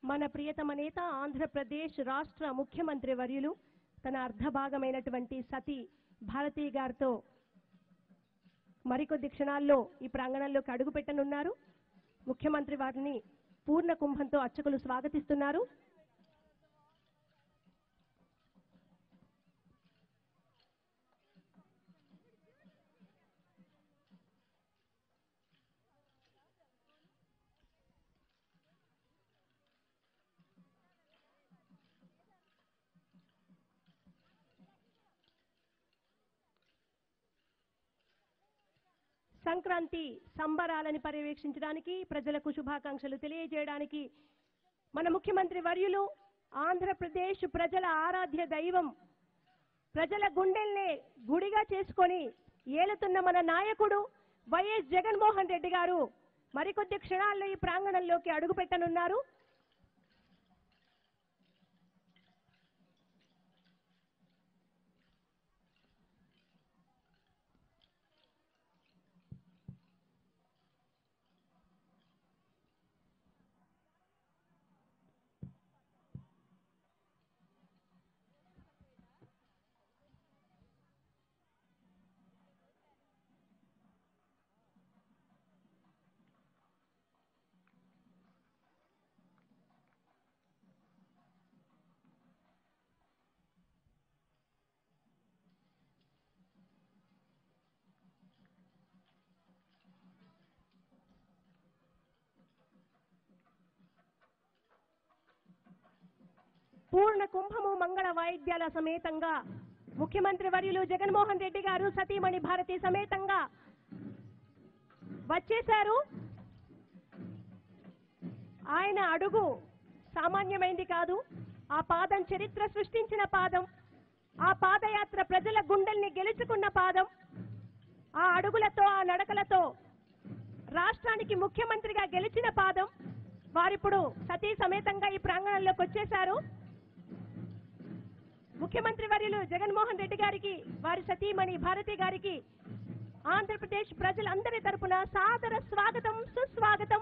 మన ప్రియతమ నేత ఆంధ్రప్రదేశ్ రాష్ట్ర ముఖ్యమంత్రి వర్యులు తన అర్ధభాగమైనటువంటి సతీ భారతి గారితో మరికొద్ది క్షణాల్లో ఈ ప్రాంగణంలోకి అడుగు పెట్టనున్నారు ముఖ్యమంత్రి వారిని పూర్ణ కుంభంతో అర్చకులు స్వాగతిస్తున్నారు సంక్రాంతి సంబరాలని పర్యవేక్షించడానికి ప్రజలకు శుభాకాంక్షలు తెలియజేయడానికి మన ముఖ్యమంత్రి వర్యులు ఆంధ్రప్రదేశ్ ప్రజల ఆరాధ్య దైవం ప్రజల గుండెల్నే గుడిగా చేసుకొని ఏలుతున్న మన నాయకుడు వైఎస్ జగన్మోహన్ రెడ్డి గారు మరికొద్ది క్షణాల్లో ఈ ప్రాంగణంలోకి అడుగు పెట్టనున్నారు పూర్ణ కుంభము మంగళ వాయిద్యాల సమేతంగా ముఖ్యమంత్రి వర్యులు జగన్మోహన్ రెడ్డి గారు సతీమణి భారతి సమేతంగా వచ్చేశారు ఆయన అడుగు సామాన్యమైంది కాదు ఆ పాదం చరిత్ర సృష్టించిన పాదం ఆ పాదయాత్ర ప్రజల గుండెల్ని గెలుచుకున్న పాదం ఆ అడుగులతో ఆ నడకలతో రాష్ట్రానికి ముఖ్యమంత్రిగా గెలిచిన పాదం వారిప్పుడు సతీ సమేతంగా ఈ ప్రాంగణంలోకి వచ్చేశారు ముఖ్యమంత్రి వర్యులు జగన్మోహన్ రెడ్డి గారికి వారి సతీమణి భారతి గారికి ఆంధ్రప్రదేశ్ ప్రజలందరి తరపున సాదర స్వాగతం సుస్వాగతం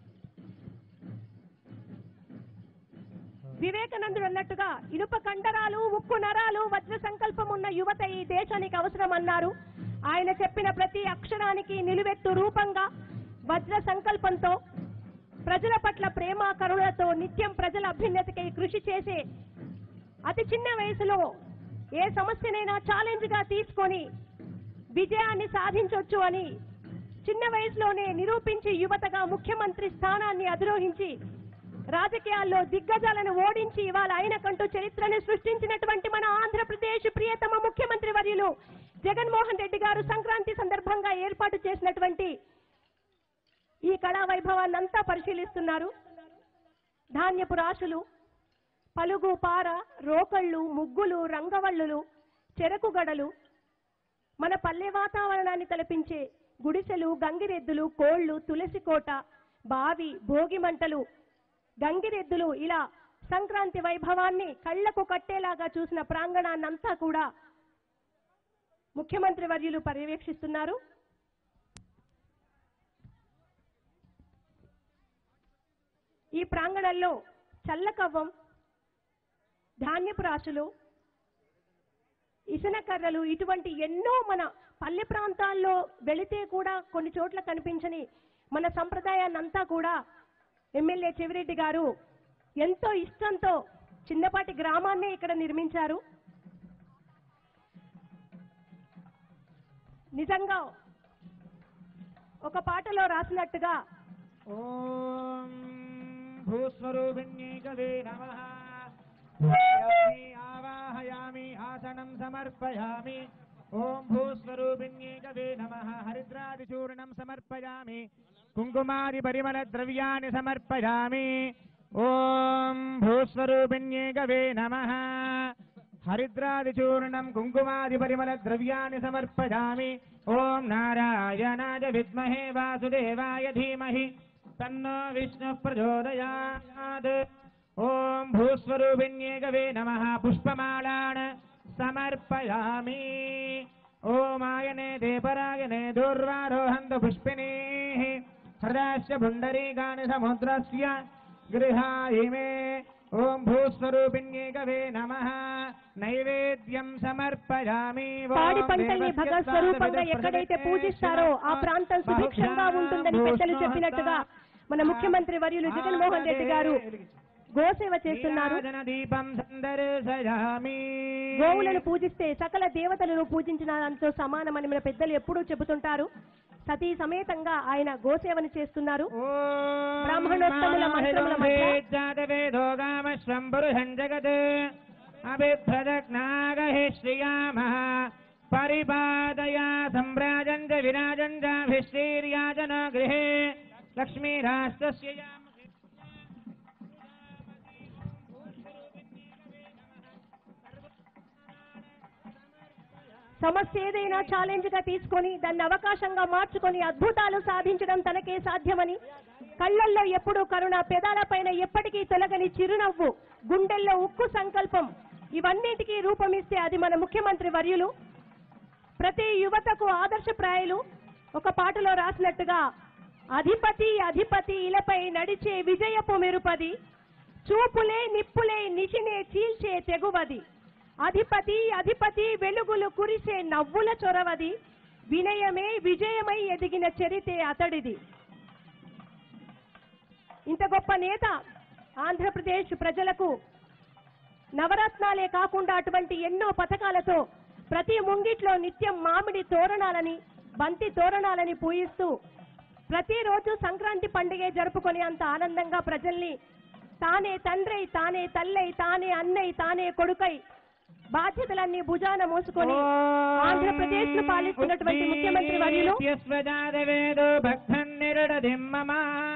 వివేకానందుడు అన్నట్టుగా ఇనుప కండరాలు ఉక్కు నరాలు వజ్ర సంకల్పం ఉన్న యువత ఈ దేశానికి అవసరం అన్నారు ఆయన చెప్పిన ప్రతి అక్షరానికి నిలువెత్తు రూపంగా వజ్ర సంకల్పంతో ప్రజల పట్ల ప్రేమ కరుణతో నిత్యం ప్రజల అభ్యున్నతికై కృషి చేసే అతి చిన్న వయసులో ఏ సమస్యనైనా ఛాలెంజ్ గా తీసుకొని విజయాన్ని సాధించొచ్చు అని చిన్న వయసులోనే నిరూపించి యువతగా ముఖ్యమంత్రి స్థానాన్ని అధిరోహించి రాజకీయాల్లో దిగ్గజాలను ఓడించి ఇవాళ ఆయనకంటూ చరిత్రను సృష్టించినటువంటి మన ఆంధ్రప్రదేశ్ ప్రియతమ ముఖ్యమంత్రి వర్యులు జగన్మోహన్ రెడ్డి గారు సంక్రాంతి సందర్భంగా ఏర్పాటు చేసినటువంటి ఈ కళా వైభవాన్నంతా పరిశీలిస్తున్నారు ధాన్యపు రాశులు పలుగు పార రోకళ్ళు ముగ్గులు రంగవల్లులు చెరకు గడలు మన పల్లె వాతావరణాన్ని తలపించే గుడిసెలు గంగిరెద్దులు కోళ్లు తులసి కోట బావి భోగి మంటలు గంగిరెద్దులు ఇలా సంక్రాంతి వైభవాన్ని కళ్లకు కట్టేలాగా చూసిన ప్రాంగణాన్నంతా కూడా ముఖ్యమంత్రి వర్యులు పర్యవేక్షిస్తున్నారు ఈ ప్రాంగణంలో చల్లకవ్వం ధాన్యపు రాశులు ఇసనకర్రలు ఇటువంటి ఎన్నో మన పల్లె ప్రాంతాల్లో వెళితే కూడా కొన్ని చోట్ల కనిపించని మన సంప్రదాయాన్నంతా కూడా ఎమ్మెల్యే చెవిరెడ్డి గారు ఎంతో ఇష్టంతో చిన్నపాటి గ్రామాన్నే ఇక్కడ నిర్మించారు నిజంగా ఒక పాటలో రాసినట్టుగా ఓం భూస్వరూపిణ్యై కవే నమ ఆవాహయామి ఆసనం సమర్పయామి ఓం భూస్వరూపిణ్యై కవే నమ హరిద్రాదిచూర్ణం సమర్పయామి కుంకుమాది పరిమళ ద్రవ్యాన్ని సమర్పయామి ఓం భూస్వరూపిణ్యై కవే నమ హరిద్రాదిచూర్ణం కుంకుమాది పరిమళ ద్రవ్యాన్ని సమర్పయామి ఓం నారాయణాయ విద్మహే వాసుదేవాయ ధీమహి తన్నో విష్ణు ప్రచోదయాత్ ఓం భూస్వరూపిణ్యేకవే నమ పుష్పమాలాన్ సమర్పయామి ఓమాయనే దేపరాయనే దూర్వారోహంతు పుష్పిణీ హృదయస్య పుండరీకాని సముద్రస్య గృహాయి మే ఓం భూస్వరూపిణ్యే కవే నమ నైవేద్యం సమర్పయామి ఓం పాడి పంటల్ని దేవస్య భగవత్ స్వరూపంగా స్వామి ఎక్కడైతే పూజిస్తారో ఆ ప్రాంతం సుభిక్షంగా ఉంటుందని పెద్దలు చెప్పినట్టుగా మన ముఖ్యమంత్రి వర్యులు జగన్మోహన్ రెడ్డి గారు గోసేవ చేస్తున్నారు నీరాజన దీపం సందర్శయామి గోవులను పూజిస్తే సకల దేవతలను పూజించిన దాంతో సమానమని మన పెద్దలు ఎప్పుడూ చెబుతుంటారు సతీ సమేతంగా ఆయన గోసేవను చేస్తున్నారు బ్రాహ్మణోత్తముల మంత్రముల మధ్య జాతవేదోగామశ్వం పురుషం జగత్ అభిప్రదగ్నాగహి శ్రియామ పరిపాదయా సంరాజం చ విరాజం చాభిశ్రీర్యాజన గృహే లక్ష్మీరాష్ట్రస్య సమస్య ఏదైనా ఛాలెంజ్ గా తీసుకొని దాన్ని అవకాశంగా మార్చుకొని అద్భుతాలు సాధించడం తనకే సాధ్యమని కళ్ళల్లో ఎప్పుడూ కరుణ పెదాలపైన ఎప్పటికీ తొలగని చిరునవ్వు గుండెల్లో ఉక్కు సంకల్పం ఇవన్నిటికీ రూపమిస్తే అది మన ముఖ్యమంత్రి వర్యులు ప్రతి యువతకు ఆదర్శప్రాయులు ఒక పాటలో రాసినట్టుగా అధిపతి అధిపతి ఇలపై నడిచే విజయపు మెరుపది చూపులే నిప్పులే నిశినే చీల్చే తెగువది అధిపతి అధిపతి వెలుగులు కురిసే నవ్వుల చొరవది వినయమే విజయమై ఎదిగిన చరితే అతడిది ఇంత గొప్ప నేత ఆంధ్రప్రదేశ్ ప్రజలకు నవరత్నాలే కాకుండా అటువంటి ఎన్నో పథకాలతో ప్రతి ముంగిట్లో నిత్యం మామిడి తోరణాలని బంతి తోరణాలని పూయిస్తూ ప్రతిరోజు సంక్రాంతి పండుగ జరుపుకొని అంత ఆనందంగా ప్రజల్ని తానే తండ్రై తానే తల్లై తానే అన్నై తానే కొడుకై బాధ్యతలన్నీ భుజాన మోసుకొని ఆంధ్రప్రదేశ్ ను పాలిస్తున్నటువంటి ముఖ్యమంత్రి వర్యులు వేదో భక్తం నిరడదిం మమ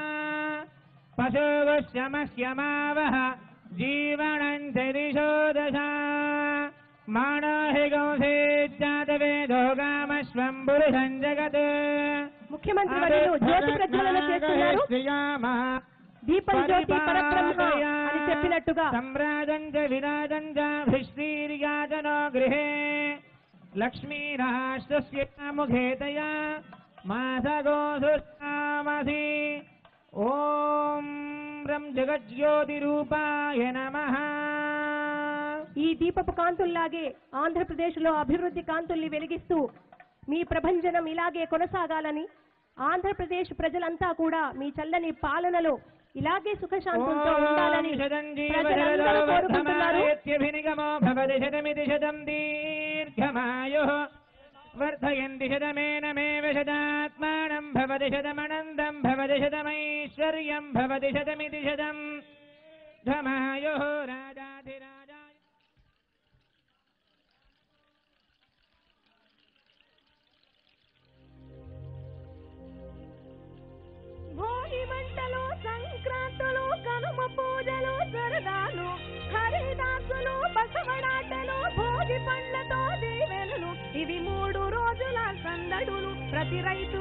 పశువశ్యమహ్యమావహ జీవనం చరిశో దశ మాణాహి గౌసేజ్జాతవేదో గామశ్వం పురుషం జగత్ ముఖ్యమంత్రి వర్యులు జ్యోతి ప్రజ్వలన చేస్తున్నారు శ్రీయామ దీపం జ్యోతి పరబ్రహ్మ అని చెప్పినట్టుగా సంరాజం చ విరాజం చాభిశ్రీర్యాజనో గృహే లక్ష్మీరాష్ట్రస్య ముఖేతయా మాసగోసుస్తామసి ఓం రం జగజ్యోతిరూపాయ నమః ఈ దీపపు కాంతుల్లాగే ఆంధ్రప్రదేశ్ లో అభివృద్ధి కాంతుల్ని వెలిగిస్తూ మీ ప్రభంజనం ఇలాగే కొనసాగాలని ఆంధ్రప్రదేశ్ ప్రజలంతా కూడా మీ చల్లని పాలనలో ఇలాగే సుఖశాంతులతో ఉండాలని ప్రజలందరూ కోరుకుంటున్నారు వర్ధమానేత్యభినిగమో భవతి శతమితి శతం దీర్ఘమాయుః వర్ధయంతి శతమేనమేవ శతాత్మానం భవతి శతమనందం భవతి శతమైశ్వర్యం భవతి శతమితి శతం ధమాయుః రాజాధిరాజాయ భోగి మంటలు సంక్రాంతులు కనుమ పూజలు సరదాలు హరిదాసులు బసవడాటలు భోగి పండ్లతో దీవెనలు ఇవి మూడు రోజుల సందడులు ప్రతి రైతు